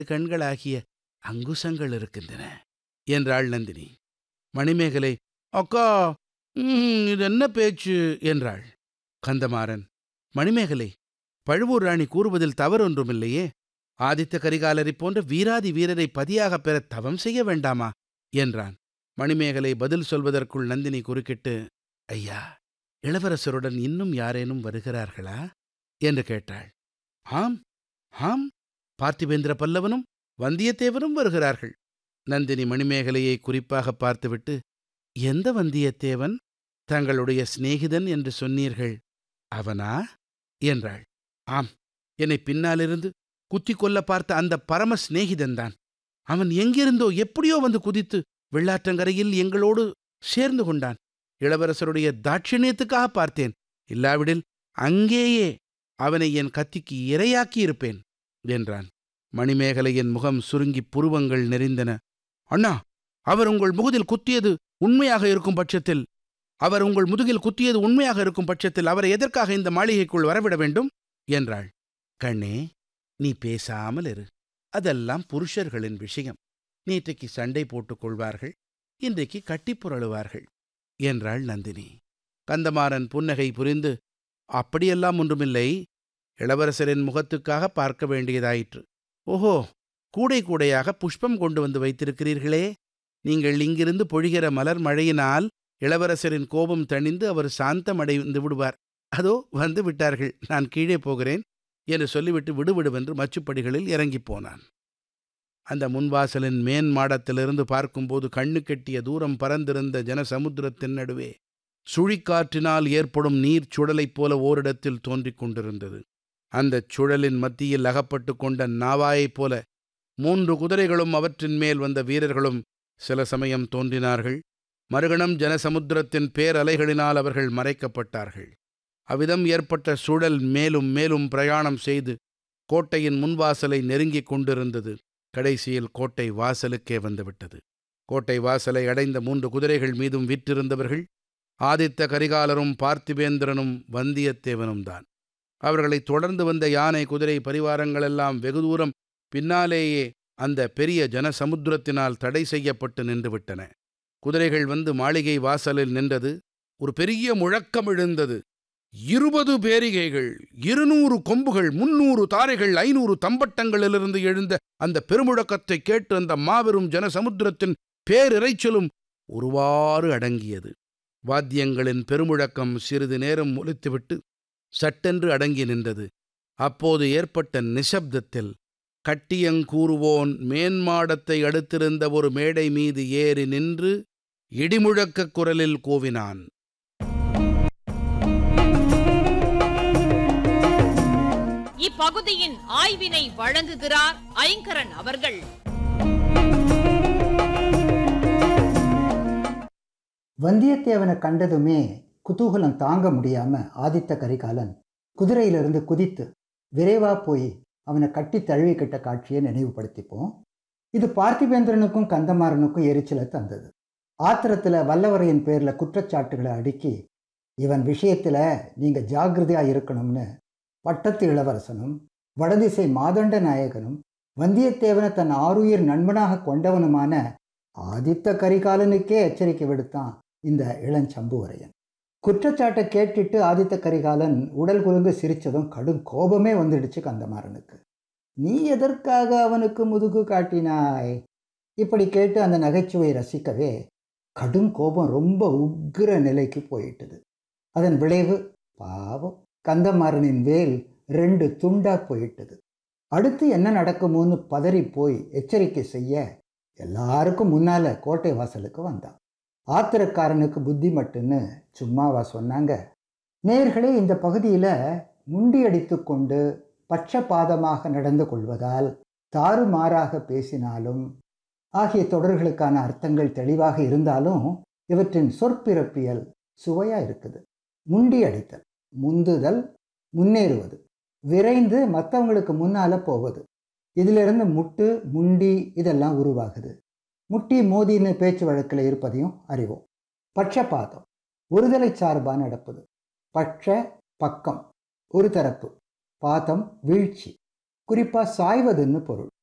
கண்களாகிய அங்குசங்கள் இருக்கின்றன என்றாள் நந்தினி மணிமேகலை அக்கா ம், இது என்ன பேச்சு என்றாள் கந்தமாறன் மணிமேகலை பழுவூர் ராணி கூறுவதில் தவறொன்றுமில்லையே ஆதித்த கரிகாலரைப் போன்ற வீராதி வீரரை பதியாகப் பெற தவம் செய்ய வேண்டாமா என்றான் மணிமேகலை பதில் சொல்வதற்குள் நந்தினி குறுக்கிட்டு ஐயா இளவரசருடன் இன்னும் யாரேனும் வருகிறார்களா என்று கேட்டாள் ஆம் ஆம் பார்த்திபேந்திர பல்லவனும் வந்தியத்தேவனும் வருகிறார்கள் நந்தினி மணிமேகலையை குறிப்பாக பார்த்துவிட்டு எந்த வந்தியத்தேவன் தங்களுடைய சிநேகிதன் என்று சொன்னீர்கள் அவனா என்றாள் ஆம் என்னை பின்னாலிருந்து குத்திக் கொல்ல பார்த்த அந்த பரம சிநேகிதன்தான் அவன் எங்கிருந்தோ எப்படியோ வந்து குதித்து வெள்ளாற்றங்கரையில் எங்களோடு சேர்ந்து கொண்டான் இளவரசருடைய தாட்சிணியத்துக்காக பார்த்தேன் இல்லாவிடில் அங்கேயே அவனை என் கத்திக்கு இரையாக்கி இருப்பேன் என்றான் மணிமேகலையின் முகம் சுருங்கி புருவங்கள் நெறிந்தன அண்ணா அவர் உங்கள் முகத்தில் குத்தியது உண்மையாக இருக்கும் பட்சத்தில் அவர் உங்கள் முதுகில் குத்தியது உண்மையாக இருக்கும் பட்சத்தில் அவரை எதற்காக இந்த மாளிகைக்குள் வரவிட வேண்டும் என்றாள் கண்ணே நீ பேசாமல் இரு அதெல்லாம் புருஷர்களின் விஷயம் நேற்றைக்கு சண்டை போட்டுக் கொள்வார்கள் இன்றைக்கு கட்டிப் புரளுவார்கள் என்றாள் நந்தினி கந்தமாறன் புன்னகை புரிந்து அப்படியெல்லாம் ஒன்றுமில்லை இளவரசரின் முகத்துக்காக பார்க்க வேண்டியதாயிற்று ஓஹோ கூடை கூடையாக புஷ்பம் கொண்டு வந்து வைத்திருக்கிறீர்களே நீங்கள் இங்கிருந்து பொழிகிற மலர் மழையினால் இளவரசரின் கோபம் தணிந்து அவர் சாந்தமடைந்து விடுவார் அதோ வந்து விட்டார்கள் நான் கீழே போகிறேன் என்று சொல்லிவிட்டு விடுவிடுவென்று மச்சுப்படிகளில் இறங்கிப் போனான் அந்த முன்வாசலின் மேன் மாடத்திலிருந்து பார்க்கும்போது கண்ணு கெட்டிய தூரம் பறந்திருந்த ஜனசமுத்திரத்தின் நடுவே சுழிக்காற்றினால் ஏற்படும் நீர் சுழலைப் போல ஓரிடத்தில் தோன்றிக் கொண்டிருந்தது அந்தச் சுழலின் மத்தியில் அகப்பட்டு கொண்ட நாவாயைப் போல மூன்று குதிரைகளும் அவற்றின் மேல் வந்த வீரர்களும் சில சமயம் தோன்றினார்கள் மறுகணம் ஜனசமுத்திரத்தின் பேரலைகளினால் அவர்கள் மறைக்கப்பட்டார்கள் அவ்விதம் ஏற்பட்ட சுழல் மேலும் மேலும் பிரயாணம் செய்து கோட்டையின் முன்வாசலை நெருங்கிக் கொண்டிருந்தது கடைசியில் கோட்டை வாசலுக்கே வந்துவிட்டது கோட்டை வாசலை அடைந்த மூன்று குதிரைகள் மீதும் விற்றிருந்தவர்கள் ஆதித்த கரிகாலரும் பார்த்திபேந்திரனும் வந்தியத்தேவனும் தான் அவர்களைத் தொடர்ந்து வந்த யானை குதிரை பரிவாரங்களெல்லாம் வெகு தூரம் பின்னாலேயே அந்த பெரிய ஜனசமுத்திரத்தினால் தடை செய்யப்பட்டு நின்றுவிட்டன குதிரைகள் வந்து மாளிகை வாசலில் நின்றது ஒரு பெரிய முழக்கம் எழுந்தது இருபது பேரிகைகள் இருநூறு கொம்புகள் முன்னூறு தாரைகள் ஐநூறு தம்பட்டங்களிலிருந்து எழுந்த அந்த பெருமுழக்கத்தை கேட்டு அந்த மாபெரும் ஜனசமுத்திரத்தின் பேரிரைச்சலும் ஒருவாறு அடங்கியது வாத்தியங்களின் பெருமுழக்கம் சிறிது நேரம் ஒலித்துவிட்டு சட்டென்று அடங்கி நின்றது அப்போது ஏற்பட்ட நிசப்தத்தில் கட்டியங்கூறுவோன் மேன்மாடத்தை அடுத்திருந்த ஒரு மேடை மீது ஏறி நின்று இடிமுழக்கக் குரலில் கூவினான் இப்பகுதியின் ஆய்வினை வழங்குகிறார் ஐங்கரன் அவர்கள் வந்தியத்தேவனை கண்டதுமே குதூகலம் தாங்க முடியாம ஆதித்த கரிகாலன் குதிரையிலிருந்து குதித்து விரைவா போய் அவனை கட்டி தழுவிக்கிட்ட காட்சியை நினைவுபடுத்திப்போம் இது பார்த்திபேந்திரனுக்கும் கந்தமாறனுக்கும் எரிச்சலை தந்தது ஆத்திரத்தில் வல்லவரையின் பேரில் குற்றச்சாட்டுகளை அடுக்கி இவன் விஷயத்தில் நீங்கள் ஜாக்கிரதையாக இருக்கணும்னு பட்டத்து இளவரசனும் வடதிசை மாதண்ட நாயகனும் வந்தியத்தேவனை தன் ஆருயிர் நண்பனாக கொண்டவனுமான ஆதித்த கரிகாலனுக்கே எச்சரிக்கை விடுத்தான் இந்த இளஞ்சம்புவரையன் குற்றச்சாட்டை கேட்டுட்டு ஆதித்த கரிகாலன் உடல் குலுங்கு சிரிச்சதும் கடும் கோபமே வந்துடுச்சு கந்தமாறனுக்கு நீ எதற்காக அவனுக்கு முதுகு காட்டினாய் இப்படி கேட்டு அந்த நகைச்சுவையை ரசிக்கவே கடும் கோபம் ரொம்ப உக்கிர நிலைக்கு போயிட்டது அதன் விளைவு பாவம் கந்தமாறனின் வேல் ரெண்டு துண்டா போயிட்டது அடுத்து என்ன நடக்குமோன்னு பதறி போய் எச்சரிக்கை செய்ய எல்லாருக்கும் முன்னால கோட்டை வாசலுக்கு வந்தான் ஆத்திரக்காரனுக்கு புத்தி மட்டுன்னு சும்மாவா சொன்னாங்க நேர்களே இந்த பகுதியில் முண்டியடித்து கொண்டு பட்சபாதமாக நடந்து கொள்வதால் தாறுமாறாக பேசினாலும் ஆகிய தொடர்களுக்கான அர்த்தங்கள் தெளிவாக இருந்தாலும் இவற்றின் சொற்பிறப்பியல் சுவையா இருக்குது முண்டி அடித்தல் முந்துதல் முன்னேறுவது விரைந்து மற்றவங்களுக்கு முன்னால போவது இதிலிருந்து முட்டு முண்டி இதெல்லாம் உருவாகுது முட்டி மோதின்னு பேச்சு வழக்கில் இருப்பதையும் அறிவோம் பட்சபாதம் ஒருதலை சார்பாக நடப்பது பட்ச பக்கம் ஒரு தரப்பு பாதம் வீழ்ச்சி குறிப்பாக சாய்வதுன்னு பொருள்